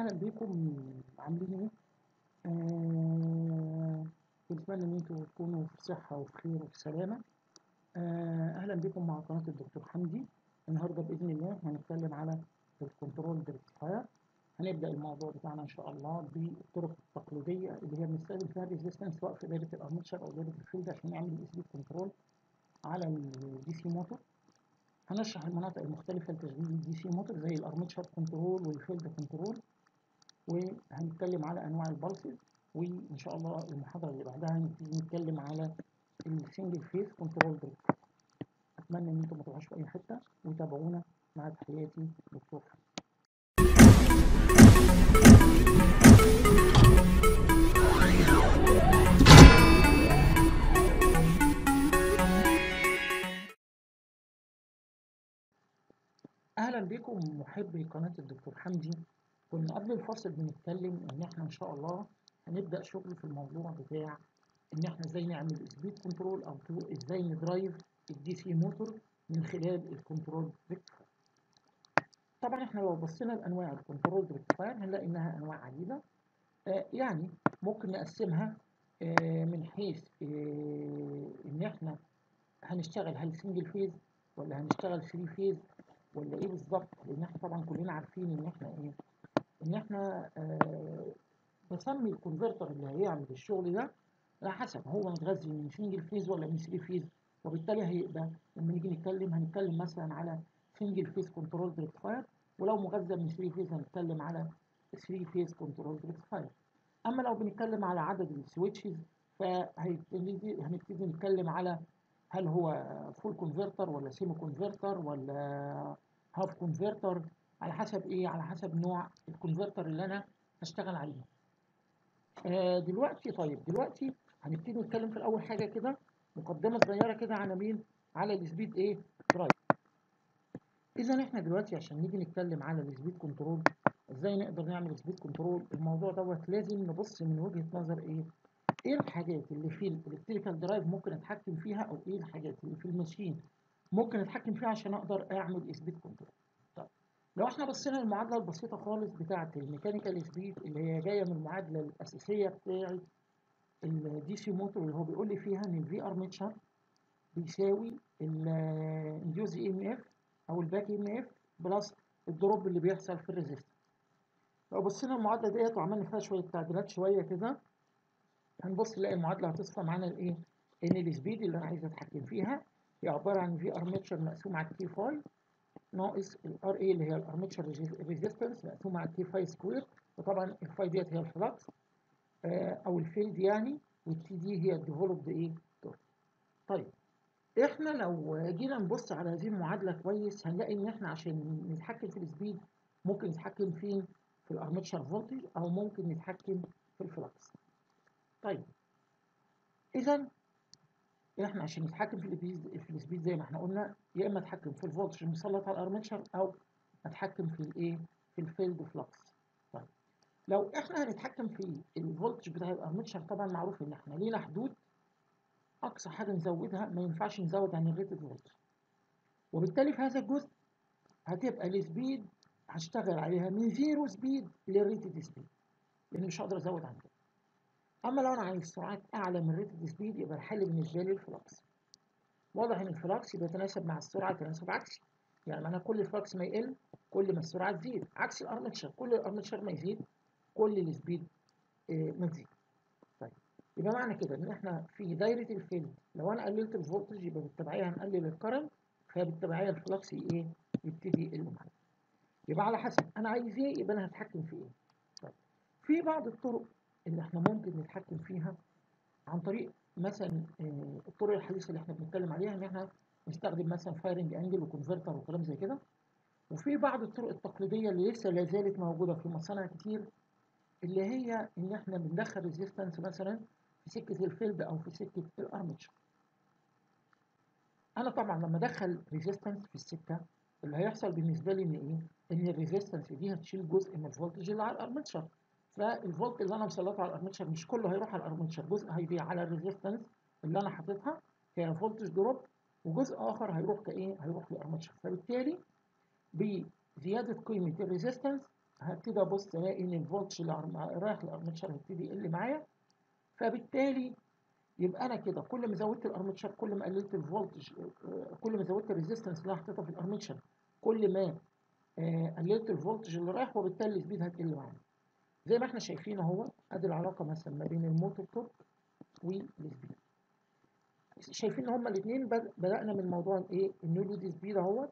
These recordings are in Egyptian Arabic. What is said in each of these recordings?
اهلا بيكم عاملين ايه آه بنتمنى ان انتوا تكونوا في صحه وفي خير وفي سلامه آه اهلا بكم مع قناه الدكتور حمدي النهارده باذن الله هنتكلم على الكنترول ريكتيفاير هنبدا الموضوع بتاعنا ان شاء الله بالطرق التقليديه اللي هي بنستخدم فيها الريزيستنس سواء في دايره الارمتشر او دايره الفيلد عشان نعمل السبيد كنترول على الدي سي موتور هنشرح المناطق المختلفة لتشغيل الدي سي موتور زي الارمتشر كنترول والفيلد كنترول وهنتكلم على انواع البلسز وان شاء الله المحاضرة اللي بعدها هنبتدي نتكلم على السنجل فيس كنترول بريك اتمنى ان انتم ما تروحوش في اي حتة وتابعونا مع تحياتي دكتور حمد اهلا بكم محبي قناه الدكتور حمدي كنا قبل الفصل بنتكلم ان احنا ان شاء الله هنبدا شغل في الموضوع بتاع ان احنا ازاي نعمل سبيد كنترول او ازاي ندرايف الدي سي موتور من خلال الكنترول ريكتيفاير طبعا احنا لو بصينا لانواع الكنترول ريكتيفاير هنلاقي انها انواع عديده آه يعني ممكن نقسمها آه من حيث آه ان احنا هنشتغل هل سنجل فيز ولا هنشتغل 3 فيز ولا ايه بالظبط لان احنا طبعا كلنا عارفين ان احنا ايه ان احنا آه بسمي الكونفرتر اللي هيعمل الشغل ده على حسب هو متغذي من سنجل فيز ولا من 3 فيز وبالتالي هيبقى لما نيجي نتكلم هنتكلم مثلا على سنجل فيز كنترول ريكتيفاير ولو مغذى من 3 فيز هنتكلم على 3 فيز كنترول ريكتيفاير اما لو بنتكلم على عدد السويتشز فهنبتدي هنبتدي نتكلم على هل هو فول كونفرتر ولا سيمي كونفرتر ولا هاف كونفرتر على حسب ايه على حسب نوع الكونفرتر اللي انا هشتغل عليه آه دلوقتي طيب دلوقتي هنبتدي نتكلم في الاول حاجه كده مقدمه صغيره كده على مين على السبيد ايه درايف اذا احنا دلوقتي عشان نيجي نتكلم على السبيد كنترول ازاي نقدر نعمل سبيد كنترول الموضوع دوت لازم نبص من وجهه نظر ايه ايه الحاجات اللي في الالكتريكال درايف ممكن اتحكم فيها او ايه الحاجات اللي في الماشين ممكن اتحكم فيها عشان اقدر اعمل سبيد كنترول طيب لو احنا بصينا للمعادله البسيطه خالص بتاعه الميكانيكال سبيد اللي هي جايه من المعادله الاساسيه بتاعه الدي سي موتور اللي هو بيقول لي فيها ان الفي ارميتشر بيساوي الانديوز اي ام اف او الباك اي ام اف بلس الدروب اللي بيحصل في الريزيستور لو بصينا المعادله ديت وعملنا فيها شويه تعديلات شويه كده هنبص نلاقي المعادله هتصفى معانا الايه ان السبيد اللي انا عايز اتحكم فيها هي عباره عن في ارميتشر مقسوم على التي فاي ناقص الار اي اللي هي الارميتشر ريزيستنس مقسوم على التي فاي سكوير وطبعا الفاي ديت هي الفلكس آه او الفيلد يعني والتي دي هي الديفلوبد ايه تورك طيب احنا لو جينا نبص على هذه المعادله كويس هنلاقي ان احنا عشان نتحكم في السبيد ممكن نتحكم فين في الارميتشر فولتج او ممكن نتحكم في الفلكس طيب اذا احنا عشان نتحكم في السبيد في السبيد زي ما احنا قلنا يا اما اتحكم في الفولتج المسلط على الارمتشر او اتحكم في الايه في الفيلد فلكس طيب لو احنا هنتحكم في الفولتج بتاع الارمتشر طبعا معروف ان احنا لينا حدود اقصى حاجه نزودها ما ينفعش نزود عن الريتد فولتج وبالتالي في هذا الجزء هتبقى السبيد هشتغل عليها من زيرو سبيد للريتد سبيد لان مش هقدر ازود عن كده اما لو انا عايز سرعات اعلى من ريتد سبيد يبقى الحل بالنسبه لي الفلكس واضح ان الفلكس بيتناسب مع السرعه تناسب عكسي يعني انا كل الفلكس ما يقل كل ما السرعه تزيد عكس الارمتشر كل الارمتشر ما يزيد كل السبيد آه ما تزيد طيب يبقى معنى كده ان احنا في دايره الفيلد لو انا قللت الفولتج يبقى بالتبعيه هنقلل الكرنت فبالتبعيه الفلكس ايه يبتدي يقل معايا يبقى على حسب انا عايز ايه يبقى انا هتحكم في ايه طيب في بعض الطرق اللي احنا ممكن نتحكم فيها عن طريق مثلا الطرق الحديثه اللي احنا بنتكلم عليها ان احنا نستخدم مثلا فايرنج انجل وكونفرتر وكلام زي كده وفي بعض الطرق التقليديه اللي لسه لا زالت موجوده في مصانع كتير اللي هي ان احنا بندخل ريزيستنس مثلا في سكه الفيلد او في سكه الارمتشر انا طبعا لما ادخل ريزيستنس في السكه اللي هيحصل بالنسبه لي ان ايه ان الريزيستنس دي هتشيل جزء من الفولتج اللي على الارمتشر فالفولت اللي انا مسلطه على الارمتشر مش كله هيروح على الارمتشر جزء هيضيع على الريزيستنس اللي انا حاططها كفولتج دروب وجزء اخر هيروح كايه هيروح للارمتشر فبالتالي بزياده قيمه الريزيستنس هبتدي ابص الاقي ان الفولتج اللي رايح للارمتشر هيبتدي يقل معايا فبالتالي يبقى انا كده كل ما زودت الارمتشر كل ما قللت الفولتج كل ما زودت الريزيستنس اللي انا حاططها في الارمتشر كل ما قللت الفولتج اللي رايح وبالتالي السبيد هتقل معايا زي ما احنا شايفين اهو ادي العلاقه مثلا ما بين الموتور تورك والسبيد شايفين ان هما الاثنين بدانا من موضوع الايه النيو لود سبيد اهوت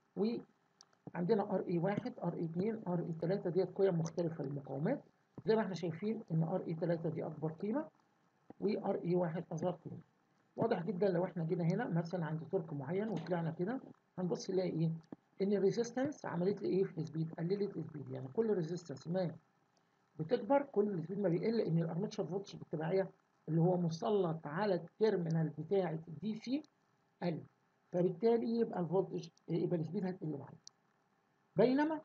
وعندنا ار اي 1 ار اي 2 ار اي 3 ديت قيم مختلفه للمقاومات زي ما احنا شايفين ان ار اي 3 دي اكبر قيمه وار اي 1 اصغر قيمه واضح جدا لو احنا جينا هنا مثلا عند تورك معين وطلعنا كده هنبص نلاقي ايه ان الريزيستنس عملت لي ايه في السبيد قللت السبيد يعني كل ريزيستنس ما بتكبر كل السبيد ما بيقل ان الارمتشر فولتج بالتبعيه اللي هو مسلط على التيرمينال بتاعه الدي سي قل فبالتالي يبقى الفولتج يبقى السبيد هتقل معايا بينما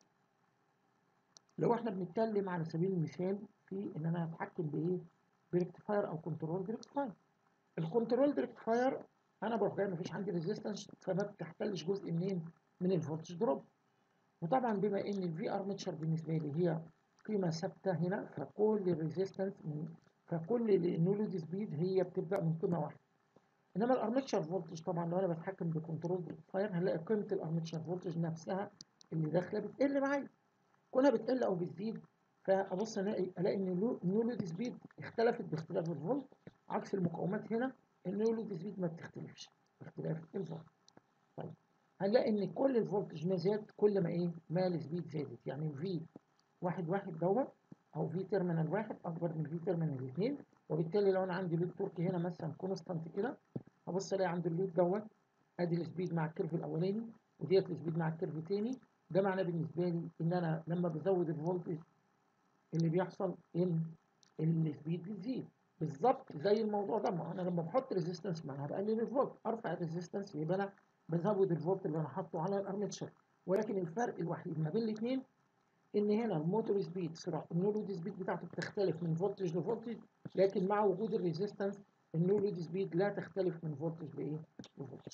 لو احنا بنتكلم على سبيل المثال في ان انا هتحكم بايه بريكتيفاير او كنترول بريكتيفاير الكنترول بريكتيفاير انا بروح جاي مفيش عندي ريزيستنس فما بتحتلش جزء منين من الفولتج دروب وطبعا بما ان الفي ارمتشر بالنسبه لي هي قيمه ثابته هنا فكل الريزيستنس فكل النولود سبيد هي بتبدا من قيمه واحده انما الارمتشر فولتج طبعا لو انا بتحكم بكنترول بريكتيفاير هنلاقي قيمه الارمتشر فولتج نفسها اللي داخله بتقل معايا كونها بتقل او بتزيد فابص الاقي الاقي ان النولود سبيد اختلفت باختلاف الفولت عكس المقاومات هنا النولود سبيد ما بتختلفش باختلاف الفولت طيب هنلاقي ان كل الفولتج ما زاد كل ما ايه ما السبيد زادت يعني في واحد واحد دوت او في تيرمينال واحد اكبر من في تيرمينال اثنين وبالتالي لو انا عندي لود تورك هنا مثلا كونستانت كده هبص الاقي عند اللود دوت ادي السبيد مع الكيرف الاولاني وديت السبيد مع الكيرف الثاني ده معناه بالنسبه لي ان انا لما بزود الفولتج اللي بيحصل ان السبيد بتزيد بالظبط زي الموضوع ده ما انا لما بحط ريزيستنس معناها بقلل الفولت ارفع الريزيستنس يبقى انا بزود الفولت اللي انا حاطه على الارمتشر ولكن الفرق الوحيد ما بين الاثنين ان هنا الموتور سبيد سرعه النولود سبيد بتاعته بتختلف من فولتج لفولتج لكن مع وجود الريزيستنس النولود سبيد لا تختلف من فولتج لايه لفولتج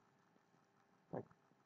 طيب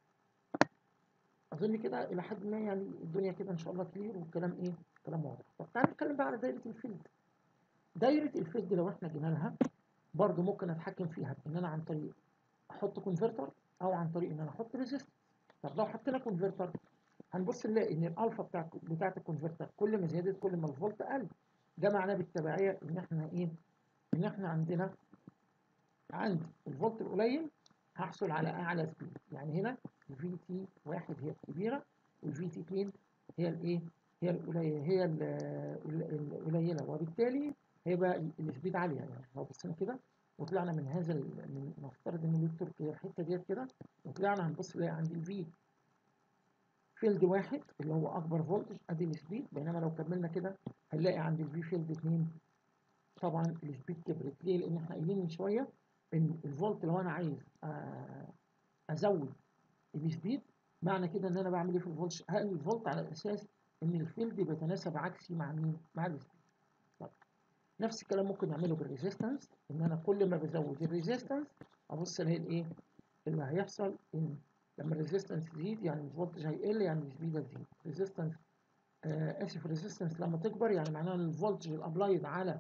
اظن كده الى حد ما يعني الدنيا كده ان شاء الله كلير والكلام ايه كلام واضح طب تعالى نتكلم بقى على دايره الفيلد دايره الفيلد لو احنا جينا لها برضو ممكن اتحكم فيها ان انا عن طريق احط كونفرتر او عن طريق ان انا احط ريزيستور طب لو حطينا كونفرتر هنبص نلاقي ان الالفا بتاع بتاعت الكونفرتر كل ما زادت كل ما الفولت قل ده معناه بالتبعيه ان احنا ايه ان احنا عندنا عند الفولت القليل هحصل على اعلى سبيد يعني هنا الفي تي واحد هي الكبيره والفي تي 2 هي الايه هي القليله هي القليله وبالتالي هيبقى السبيد عاليه يعني لو بصينا كده وطلعنا من هذا من نفترض ان الويكتور هي الحته ديت كده وطلعنا هنبص نلاقي عندي الفي فيلد واحد اللي هو اكبر فولتج ادي السبيد بينما لو كملنا كده هنلاقي عند الفي فيلد 2 طبعا السبيد كبرت ليه؟ لان احنا قايلين من شويه ان الفولت لو انا عايز ازود السبيد معنى كده ان انا بعمل ايه في الفولت؟ هقلل الفولت على اساس ان الفيلد بيتناسب عكسي مع مين؟ مع السبيد. طيب نفس الكلام ممكن نعمله بالريزيستنس ان انا كل ما بزود الريزيستنس ابص الاقي الايه؟ اللي هيحصل ان لما الريزيستنس تزيد يعني الفولتج هيقل يعني السبيد هتزيد ريزيستنس آه اسف الريزيستنس لما تكبر يعني معناها ان الفولتج الابلايد على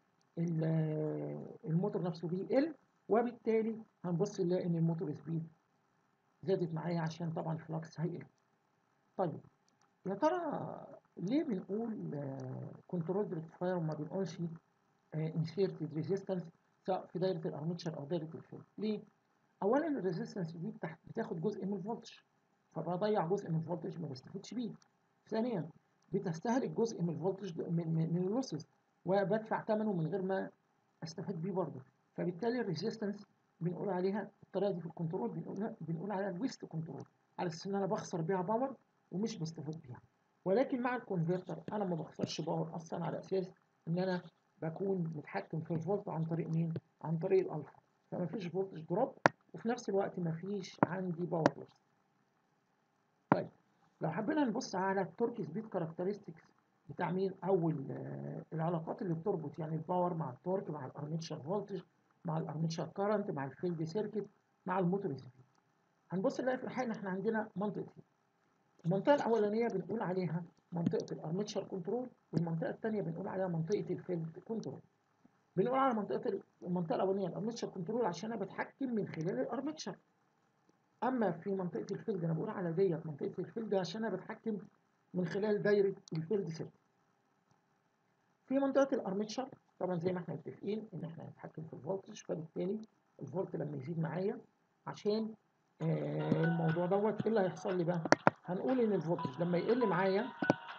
الموتور نفسه بيقل وبالتالي هنبص نلاقي ان الموتور سبيد زادت معايا عشان طبعا الفلكس هيقل طيب يا ترى ليه بنقول كنترول بريكتيفاير وما بنقولش انسيرتد ريزيستنس سواء في دايره الارمتشر او دايره الفيلد ليه اولا الريزيستنس دي بتاخد جزء من الفولتج فبضيع جزء من الفولتج ما بستفدش بيه ثانيا بتستهلك جزء من الفولتج من من, من اللوسز وبدفع ثمنه من غير ما استفاد بيه برضه فبالتالي الريزيستنس بنقول عليها الطريقه دي في الكنترول بنقول بنقول عليها الويست كنترول على اساس ان انا بخسر بيها باور ومش بستفاد بيها ولكن مع الكونفرتر انا ما بخسرش باور اصلا على اساس ان انا بكون متحكم في الفولت عن طريق مين؟ عن طريق الالفا فما فيش فولتج دروب وفي نفس الوقت ما فيش عندي باور لوس طيب لو حبينا نبص على التورك سبيد كاركترستكس بتاع مين او العلاقات اللي بتربط يعني الباور مع التورك مع الارميتشر فولتج مع الارميتشر كارنت مع الفيلد سيركت مع الموتور سبيد هنبص نلاقي في الحقيقه احنا عندنا منطقتين المنطقه الاولانيه بنقول عليها منطقه الارمتشر كنترول والمنطقه الثانيه بنقول عليها منطقه الفيلد كنترول بنقول على منطقه المنطقه الاولانيه الارمتشر كنترول عشان انا بتحكم من خلال الارمتشر اما في منطقه الفيلد انا بقول على ديت منطقه الفيلد عشان انا بتحكم من خلال دايره الفيلد سيل في منطقه الارمتشر طبعا زي ما احنا متفقين ان احنا هنتحكم في الفولتج فبالتالي الفولت لما يزيد معايا عشان آه الموضوع دوت ايه اللي هيحصل لي بقى هنقول ان الفولتج لما يقل معايا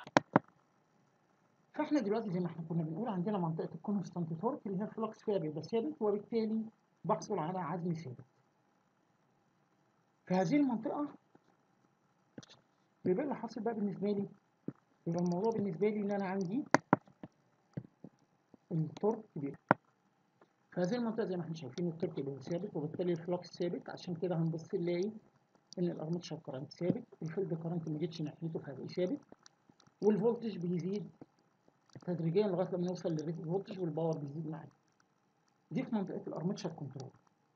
فاحنا دلوقتي زي ما احنا كنا بنقول عندنا منطقه الكونستانت تورك اللي هي الفلكس فيها بيبقى ثابت وبالتالي بحصل على عزم ثابت في هذه المنطقه بيبقى اللي حاصل بقى بالنسبه لي يبقى الموضوع بالنسبه لي ان انا عندي التورك كبير في هذه المنطقه زي ما احنا شايفين التورك بيبقى ثابت وبالتالي الفلكس ثابت عشان كده هنبص نلاقي ان الارمتشر كرنت ثابت الفيلد كرنت ما جتش ناحيته فهيبقى ثابت والفولتج بيزيد تدريجيا لغايه لما نوصل للريت فولتج والباور بيزيد معايا دي في منطقه الارمتشر كنترول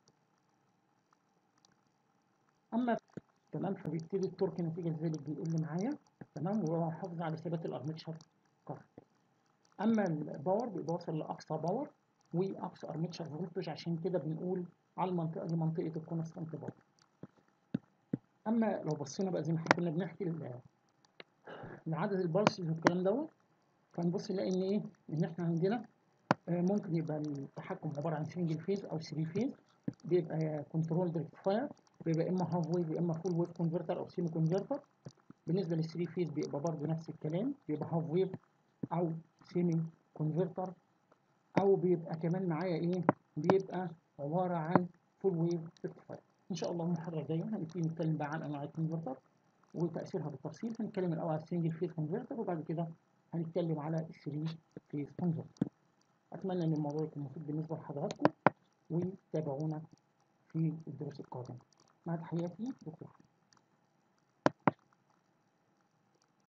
اما تمام فبيبتدي التورك نتيجه ذلك بيقل معايا تمام وهو محافظ على ثبات الارمتشر كرنت اما الباور بيبقى واصل لاقصى باور واقصى ارمتشر فولتج عشان كده بنقول على المنطقه دي منطقه الكونستانت باور اما لو بصينا بقى زي ما احنا كنا بنحكي لعدد البلسز والكلام دوت فنبص نلاقي ان ايه ان احنا عندنا ممكن يبقى التحكم عباره عن سنجل فيز او 3 فيز بيبقى كنترول ريكتيفاير بيبقى اما هاف ويف يا اما فول ويف كونفرتر او سيمي كونفرتر بالنسبه لل 3 فيز بيبقى برضه نفس الكلام بيبقى هاف ويف او سيمي كونفرتر او بيبقى كمان معايا ايه بيبقى عباره عن فول ويف ريكتيفاير ان شاء الله المحاضره الجايه هنبتدي نتكلم بقى عن انواع الكونفرتر وتاثيرها بالتفصيل هنتكلم الاول على السنجل فيز كونفرتر وبعد كده هنتكلم على الثري فيز كونفرتر اتمنى ان الموضوع يكون مفيد بالنسبه لحضراتكم وتابعونا في الدروس القادمه مع تحياتي دكتور